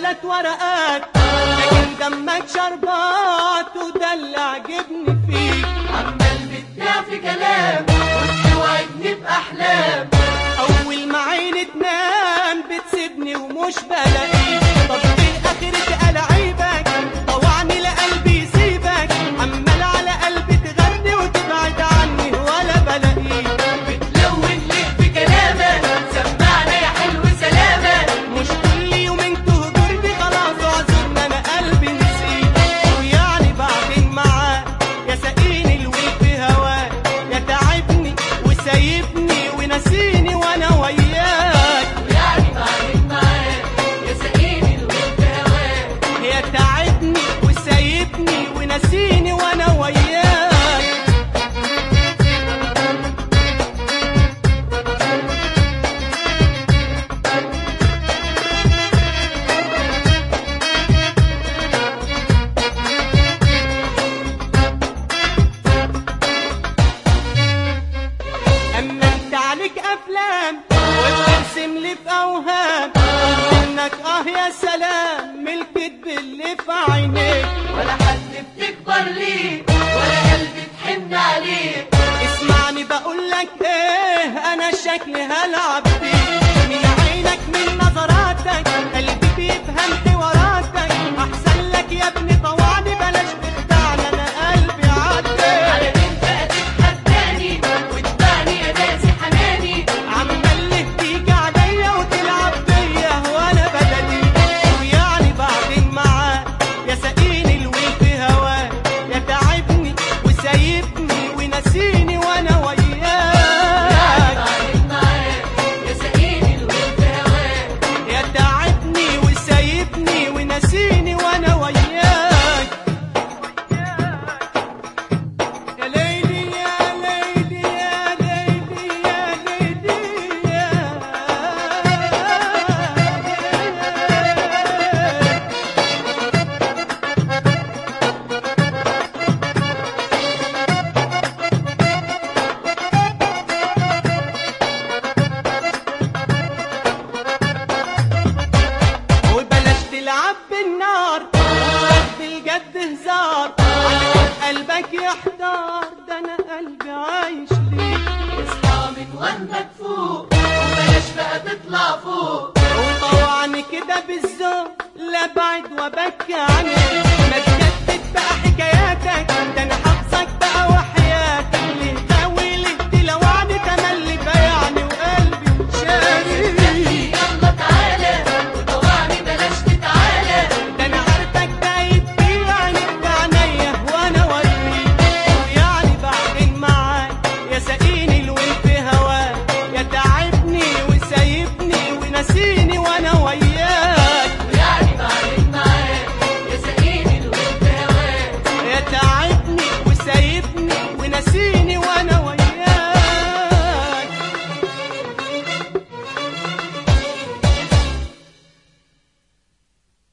تلات ورقات لكن دمك شربات وده اللي عجبني فيك عمال بتبيع في كلام وتوعدني بأحلام اول ما عيني تنام بتسيبني ومش بلاقيك طب ايه اخرة ألعيبك طوعني لقلبي يسيبك عمال على قلبي تغني وتبعد عني ولا بلاقيك بتلون ليه في كلامك سمعنا يا حلو سلامك مش كل يومين تهجرني خلاص اعذرني انا قلبي نسيت ويعني بعدين معاك يا ساقيني الويل في هواك يا تعبني وسايبني ونسيني وانا وياك ويعني بعدين معاك يا سقيني الود هواك يا تعبني وسايبني ونسيني وانا وياك اما انت عليك افلام وبترسم لي في اوهام انك اه يا سلام من الكدب اللي في عينيك ولا حد بتكبر ليه ولا قلب تحن عليه اسمعني بقول لك ايه انا شكلي هلعب بيك من عينك من نظراتك قلبي بيفهم حواراتك احسن لك يا ابني طوعني بلاش تخدعني انا قلبي على عديك مين بقى تتحداني وتبعني يا ناسي حناني عمال تيجي عليا وتلعب بيا وانا بدلي ويعني بعدين معاك يا ساقيني الويل في هواك يا تعبني وسايبني ونسيني وانا وياك بعدين معاك يا سقيني الود هواك يا تعبني وسايبني ونسيني وانا وياك يا ليلي يا ليلي يا ليلي يا ليلي يا وبلاش تلعب بالنار وخد بالجد هزار علشان قلبك يحتار ده انا قلبي عايش ليك اصحى من وهمك فوق وبلاش بقى تطلع فوق وطوعني كده بالذوق لا بعد وبكي عنك ما تجدد بقى حكاياتك ده انا